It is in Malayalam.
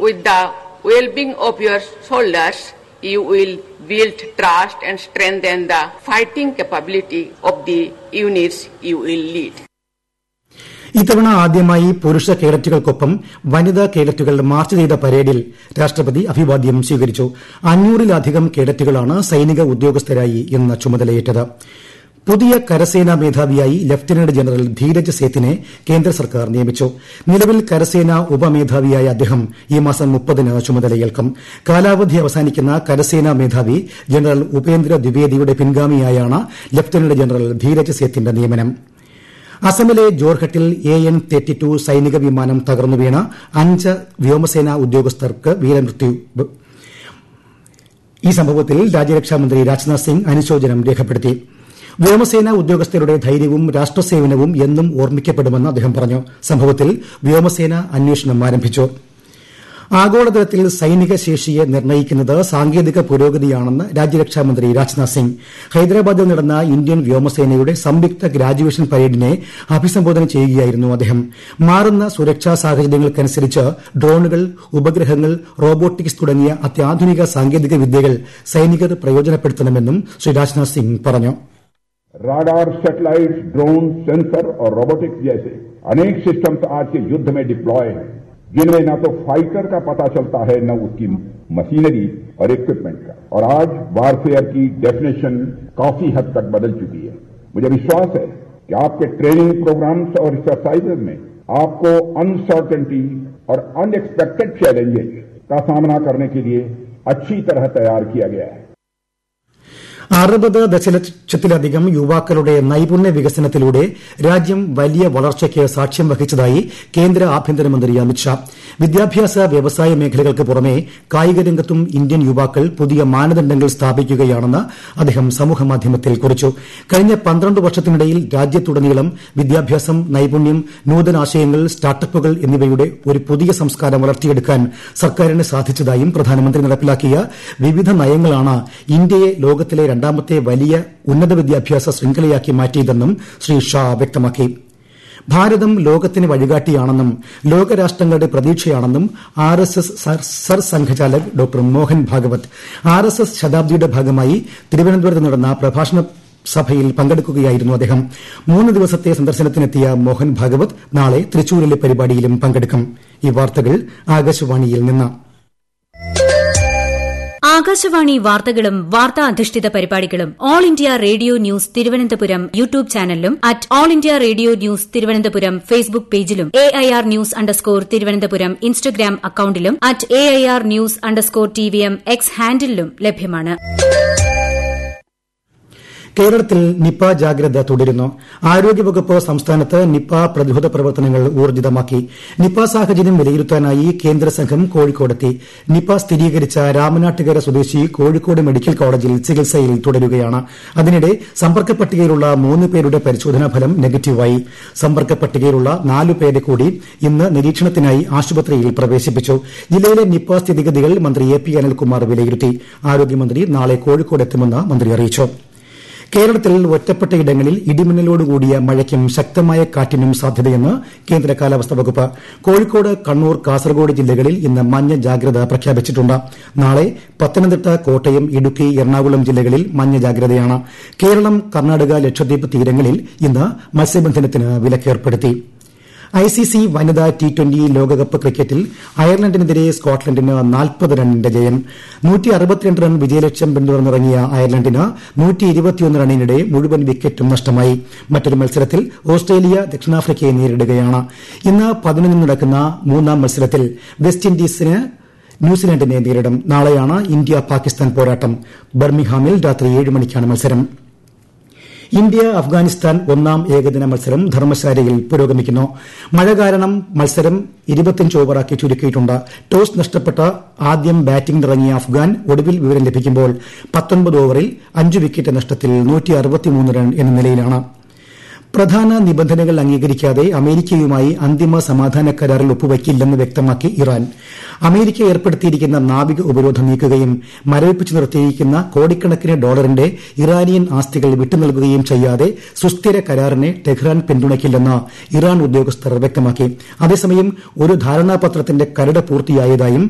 With the well-being of your soldiers, you will build trust and strengthen the fighting capability of the units you will lead. ഇത്തവണ ആദ്യമായി പുരുഷ കേഡറ്റുകൾക്കൊപ്പം വനിതാ കേഡറ്റുകൾ മാർച്ച് ചെയ്ത പരേഡിൽ രാഷ്ട്രപതി അഭിവാദ്യം സ്വീകരിച്ചു അഞ്ഞൂറിലധികം കേഡറ്റുകളാണ് സൈനിക ഉദ്യോഗസ്ഥരായി ഇന്ന് ചുമതലയേറ്റത് പുതിയ കരസേനാ മേധാവിയായി ലഫ്റ്റനന്റ് ജനറൽ ധീരജ് സേത്തിനെ കേന്ദ്ര സർക്കാർ നിയമിച്ചു നിലവിൽ കരസേനാ ഉപമേധാവിയായ അദ്ദേഹം ഈ മാസം മുപ്പതിന് ചുമതലയേൽക്കും കാലാവധി അവസാനിക്കുന്ന കരസേനാ മേധാവി ജനറൽ ഉപേന്ദ്ര ദ്വിവേദിയുടെ പിൻഗാമിയായാണ് ലഫ്റ്റനന്റ് ജനറൽ ധീരജ് സേത്തിന്റെ നിയമനം അസമിലെ ജോർഹട്ടിൽ എ എൻ തെറ്റി ടു സൈനിക വിമാനം തകർന്നു വീണ അഞ്ച് വ്യോമസേനാ ഉദ്യോഗസ്ഥർക്ക് വീരമൃത്യു ഈ സംഭവത്തിൽ രാജ്യരക്ഷാമന്ത്രി രാജ്നാഥ് സിംഗ് അനുശോചനം രേഖപ്പെടുത്തി വ്യോമസേനാ ഉദ്യോഗസ്ഥരുടെ ധൈര്യവും രാഷ്ട്രസേവനവും എന്നും ഓർമ്മിക്കപ്പെടുമെന്ന് അദ്ദേഹം പറഞ്ഞു സംഭവത്തിൽ വ്യോമസേന അന്വേഷണം ആരംഭിച്ചു ആഗോളതലത്തിൽ സൈനിക ശേഷിയെ നിർണ്ണയിക്കുന്നത് സാങ്കേതിക പുരോഗതിയാണെന്ന് രാജ്യരക്ഷാമന്ത്രി രാജ്നാഥ് സിംഗ് ഹൈദരാബാദിൽ നടന്ന ഇന്ത്യൻ വ്യോമസേനയുടെ സംയുക്ത ഗ്രാജുവേഷൻ പരേഡിനെ അഭിസംബോധന ചെയ്യുകയായിരുന്നു അദ്ദേഹം മാറുന്ന സുരക്ഷാ സാഹചര്യങ്ങൾക്കനുസരിച്ച് ഡ്രോണുകൾ ഉപഗ്രഹങ്ങൾ റോബോട്ടിക്സ് തുടങ്ങിയ അത്യാധുനിക സാങ്കേതിക വിദ്യകൾ സൈനികർ പ്രയോജനപ്പെടുത്തണമെന്നും ശ്രീ രാജ്നാഥ് സിംഗ് പറഞ്ഞു राडार सैटेलाइट ड्रोन सेंसर और रोबोटिक्स जैसे अनेक सिस्टम्स आज के युद्ध में डिप्लॉय हैं जिनमें न तो फाइटर का पता चलता है न उसकी मशीनरी और इक्विपमेंट का और आज वारफेयर की डेफिनेशन काफी हद तक बदल चुकी है मुझे विश्वास है कि आपके ट्रेनिंग प्रोग्राम्स और एक्सरसाइजेज में आपको अनसर्टेनिटी और अनएक्सपेक्टेड चैलेंजेस का सामना करने के लिए अच्छी तरह तैयार किया गया है അറുപത് ദശലക്ഷത്തിലധികം യുവാക്കളുടെ നൈപുണ്യ വികസനത്തിലൂടെ രാജ്യം വലിയ വളർച്ചയ്ക്ക് സാക്ഷ്യം വഹിച്ചതായി കേന്ദ്ര ആഭ്യന്തരമന്ത്രി അമിത്ഷാ വിദ്യാഭ്യാസ വ്യവസായ മേഖലകൾക്ക് പുറമെ കായിക രംഗത്തും ഇന്ത്യൻ യുവാക്കൾ പുതിയ മാനദണ്ഡങ്ങൾ സ്ഥാപിക്കുകയാണെന്ന് അദ്ദേഹം സമൂഹമാധ്യമത്തിൽ കുറിച്ചു കഴിഞ്ഞ പന്ത്രണ്ട് വർഷത്തിനിടയിൽ രാജ്യത്തുടനീളം വിദ്യാഭ്യാസം നൈപുണ്യം നൂതനാശയങ്ങൾ സ്റ്റാർട്ടപ്പുകൾ എന്നിവയുടെ ഒരു പുതിയ സംസ്കാരം വളർത്തിയെടുക്കാൻ സർക്കാരിന് സാധിച്ചതായും പ്രധാനമന്ത്രി നടപ്പിലാക്കിയ വിവിധ നയങ്ങളാണ് ഇന്ത്യയെ ലോകത്തിലെ രണ്ടാമത്തെ വലിയ ഉന്നത വിദ്യാഭ്യാസ ശൃംഖലയാക്കി മാറ്റിയതെന്നും ശ്രീ ഷാ വ്യക്തമാക്കി ഭാരതം ലോകത്തിന് വഴികാട്ടിയാണെന്നും ലോകരാഷ്ട്രങ്ങളുടെ പ്രതീക്ഷയാണെന്നും R S S Sarsanghchalak doctor Mohan Bhagwat R S S ശതാബ്ദിയുടെ ഭാഗമായി തിരുവനന്തപുരത്ത് നടന്ന പ്രഭാഷണ സഭയിൽ പങ്കെടുക്കുകയായിരുന്നു അദ്ദേഹം മൂന്ന് ദിവസത്തെ സന്ദർശനത്തിനെത്തിയ മോഹൻ ഭാഗവത് നാളെ തൃശൂരിലെ പരിപാടിയിലും പങ്കെടുക്കും ഈ വാർത്തകൾ ആകാശവാണിയിൽ നിന്ന് ആകാശവാണി വാർത്തകളും വാർത്താ അധിഷ്ഠിത പരിപാടികളും all India radio news Thiruvananthapuram YouTube ചാനലിലും at all India radio news Thiruvananthapuram Facebook പേജിലും A I R news underscore Thiruvananthapuram Instagram അക്കൌണ്ടിലും at A I R news underscore T V M X ഹാൻഡിലും ലഭ്യമാണ് കേരളത്തിൽ നിപ ജാഗ്രത തുടരുന്നു ആരോഗ്യവകുപ്പ് സംസ്ഥാനത്ത് നിപ പ്രതിരോധ പ്രവർത്തനങ്ങൾ ഊർജിതമാക്കി നിപ സാഹചര്യം വിലയിരുത്താനായി കേന്ദ്ര സംഘം കോഴിക്കോടെത്തി നിപ സ്ഥിരീകരിച്ച രാമനാട്ടുകര സ്വദേശി കോഴിക്കോട് മെഡിക്കൽ കോളേജിൽ ചികിത്സയിൽ തുടരുകയാണ് അതിനിടെ സമ്പർക്ക പട്ടികയിലുള്ള മൂന്ന് പേരുടെ പരിശോധനാ ഫലം നെഗറ്റീവായി സമ്പർക്ക പട്ടികയിലുള്ള നാലു പേരെ കൂടി ഇന്ന് നിരീക്ഷണത്തിനായി ആശുപത്രിയിൽ പ്രവേശിപ്പിച്ചു ജില്ലയിലെ നിപ സ്ഥിതിഗതികൾ മന്ത്രി എ പി അനിൽകുമാർ വിലയിരുത്തി ആരോഗ്യമന്ത്രി നാളെ കോഴിക്കോടെത്തുമെന്ന് മന്ത്രി അറിയിച്ചു കേരളത്തിൽ ഒറ്റപ്പെട്ട ഇടങ്ങളിൽ ഇടിമിന്നലോടുകൂടിയ മഴയ്ക്കും ശക്തമായ കാറ്റിനും സാധ്യതയെന്ന് കേന്ദ്ര കാലാവസ്ഥാ വകുപ്പ് കോഴിക്കോട് കണ്ണൂർ കാസർഗോഡ് ജില്ലകളിൽ ഇന്ന് മഞ്ഞ ജാഗ്രത പ്രഖ്യാപിച്ചിട്ടുണ്ട് നാളെ പത്തനംതിട്ട കോട്ടയം ഇടുക്കി എറണാകുളം ജില്ലകളിൽ മഞ്ഞ ജാഗ്രതയാണ് കേരളം കർണാടക ലക്ഷദ്വീപ് തീരങ്ങളിൽ ഇന്ന് മത്സ്യബന്ധനത്തിന് വിലക്കേർപ്പെടുത്തി ഐസിസി വനിതാ ടി ട്വന്റി ലോകകപ്പ് ക്രിക്കറ്റിൽ അയർലൻഡിനെതിരെ സ്കോട്ട്ലൻഡിന് നാൽപ്പത് റണ്ണിന്റെ ജയം റൺ വിജയലക്ഷ്യം പിന്തുടർന്നിറങ്ങിയ അയർലൻഡിന് റണ്ണിനിടെ മുഴുവൻ വിക്കറ്റും നഷ്ടമായി മറ്റൊരു മത്സരത്തിൽ ഓസ്ട്രേലിയ ദക്ഷിണാഫ്രിക്കയെ നേരിടുകയാണ് ഇന്ന് പതിനൊന്നിന് നടക്കുന്ന മൂന്നാം മത്സരത്തിൽ വെസ്റ്റ് ഇൻഡീസിന് ന്യൂസിലൻഡിനെ നേരിടും നാളെയാണ് ഇന്ത്യ പാകിസ്ഥാൻ പോരാട്ടം ബർമിംഗ്ഹാമിൽ രാത്രി ഏഴ് മണിക്കാണ് മത്സരം ഇന്ത്യ അഫ്ഗാനിസ്ഥാൻ ഒന്നാം ഏകദിന മത്സരം ധർമ്മശാലയിൽ പുരോഗമിക്കുന്നു മഴ കാരണം മത്സരം ഇരുപത്തിയഞ്ച് ഓവറാക്കി ചുരുക്കിയിട്ടുണ്ട് ടോസ് നഷ്ടപ്പെട്ട ആദ്യം ബാറ്റിംഗിനിറങ്ങിയ അഫ്ഗാൻ ഒടുവിൽ വിവരം ലഭിക്കുമ്പോൾ പത്തൊൻപത് ഓവറിൽ അഞ്ച് വിക്കറ്റ് നഷ്ടത്തിൽ റൺ എന്ന നിലയിലാണ് പ്രധാന നിബന്ധനകൾ അംഗീകരിക്കാതെ അമേരിക്കയുമായി അന്തിമ സമാധാന കരാറിൽ ഒപ്പുവയ്ക്കില്ലെന്ന് വ്യക്തമാക്കി ഇറാൻ അമേരിക്ക ഏർപ്പെടുത്തിയിരിക്കുന്ന നാവിക ഉപരോധം നീക്കുകയും മരവിപ്പിച്ചു നിർത്തിയിരിക്കുന്ന കോടിക്കണക്കിന് ഡോളറിന്റെ ഇറാനിയൻ ആസ്തികൾ വിട്ടുനൽകുകയും ചെയ്യാതെ സുസ്ഥിര കരാറിനെ ടെഹ്റാൻ പിന്തുണയ്ക്കില്ലെന്ന് ഇറാൻ ഉദ്യോഗസ്ഥർ വ്യക്തമാക്കി അതേസമയം ഒരു ധാരണാപത്രത്തിന്റെ കരട് പൂർത്തിയായതായും